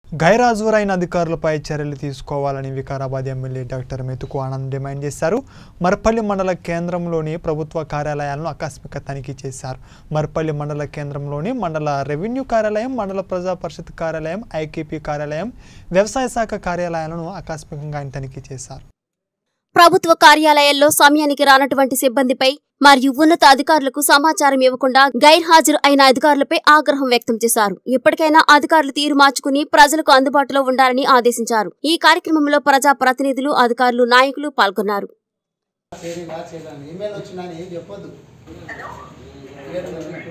గైరాజురైన అధికారులపై చర్యలు తీసుకోవాలని వికారాబాద్ ఎమ్మెల్యే డాక్టర్ మెతుకు ఆనంద్ డిమాండ్ చేశారు మర్పల్లి మండల కేంద్రంలోని ప్రభుత్వ కార్యాలయాలను ఆకస్మిక తనిఖీ చేశారు మర్పల్లి మండల కేంద్రంలోని మండల రెవెన్యూ కార్యాలయం మండల ప్రజా పరిషత్ కార్యాలయం ఐకేపీ కార్యాలయం వ్యవసాయ శాఖ కార్యాలయాలను ఆకస్మికంగా ఆయన తనిఖీ చేశారు ప్రభుత్వ కార్యాలయాల్లో సమయానికి రానటువంటి సిబ్బందిపై మరియు ఉన్నత అధికారులకు సమాచారం ఇవ్వకుండా గైర్హాజరు అయిన అధికారులపై ఆగ్రహం వ్యక్తం చేశారు ఇప్పటికైనా అధికారులు తీరు మార్చుకుని ప్రజలకు అందుబాటులో ఉండాలని ఆదేశించారు ఈ కార్యక్రమంలో ప్రజా ప్రతినిధులు అధికారులు నాయకులు పాల్గొన్నారు చేయరా చేయడానికి ఈమెయిల్ వచ్చిందని ఏం చెప్పొద్దు మేడం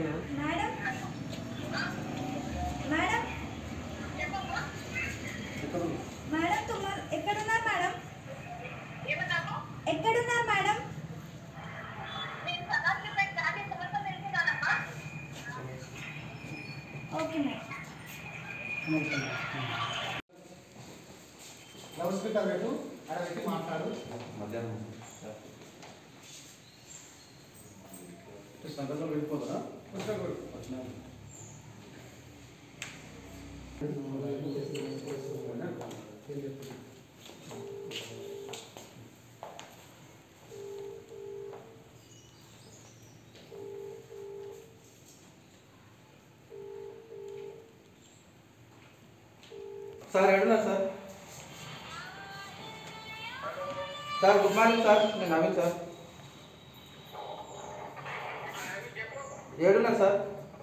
మేడం మేడం తుమ్మ ఎక్కడున్నారు మేడం ఎక్కడున్నారు madam okay madam loud speaker పెట్టు అక్కడ పెట్టి మాట్లాడు సందర్భంలో వెళ్ళిపోతుందా సార్ ఎడున్నా sir sir good morning sir నేను నవీన్ సార్ ఏడున్నా సార్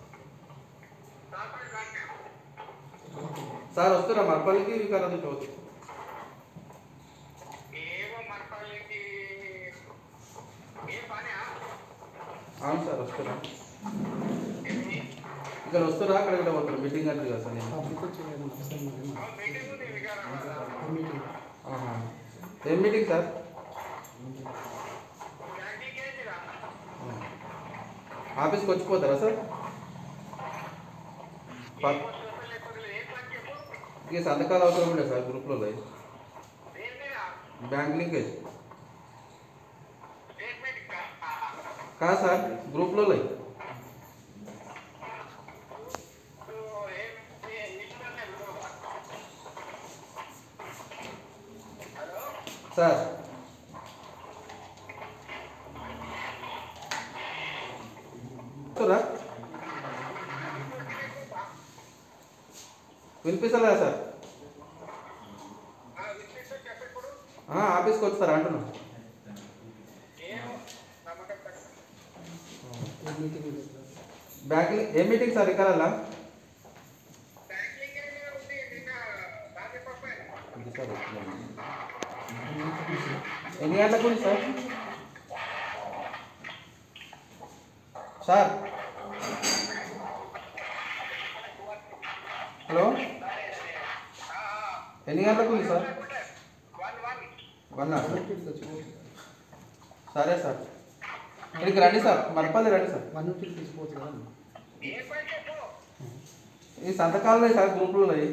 సార్ వస్తున్నా మరపల్లికి వికారాబాద్ పోవచ్చు అవును సార్ వస్తున్నా ఇక్కడ వస్తున్నా అక్కడ ఇక్కడ పోతారు మీటింగ్ అంటే కదా సార్ నేను ఆహా. ఏం మీటింగ్ సార్ ఆఫీస్కి వచ్చిపోతారా సార్ ప- ఇక సంతకాలు అవసరం ఉండే సార్ గ్రూప్లో బ్యాంక్ లింకేజ్ కాదు సార్ గ్రూప్లో సార్ వస్తురా వినిపిస్తలేదా సార్ ఆ, ఆఫీస్కి వస్తారా అంటున్నా బ్యాంక్ లి- ఏ మీటింగ్ సార్ ఇక్కడ ఎన్ని గంటలకు ఉంది సార్ సార్ హలో ఎన్ని గంటలకు ఉంది సార్ వన్ సరే సార్ ఇక్కడికి రండి సార్ మరపల్లి రండి సార్ వన్ ఇంటికి తీసుకోవచ్చు కదా ఈ సంతకాలు సార్ గ్రూపులు ఉన్నాయి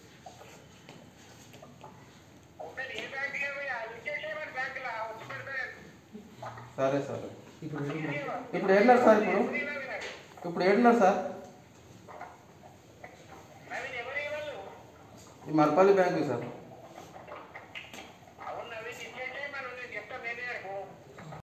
సరే సార్ ఇప్పుడు వెళ్ళి ఇప్పుడు ఏడున్నారు సార్ ఇప్పుడు ఇప్పుడు ఏడున్నారు సార్ ఈ మరపల్లి బ్యాంకు సార్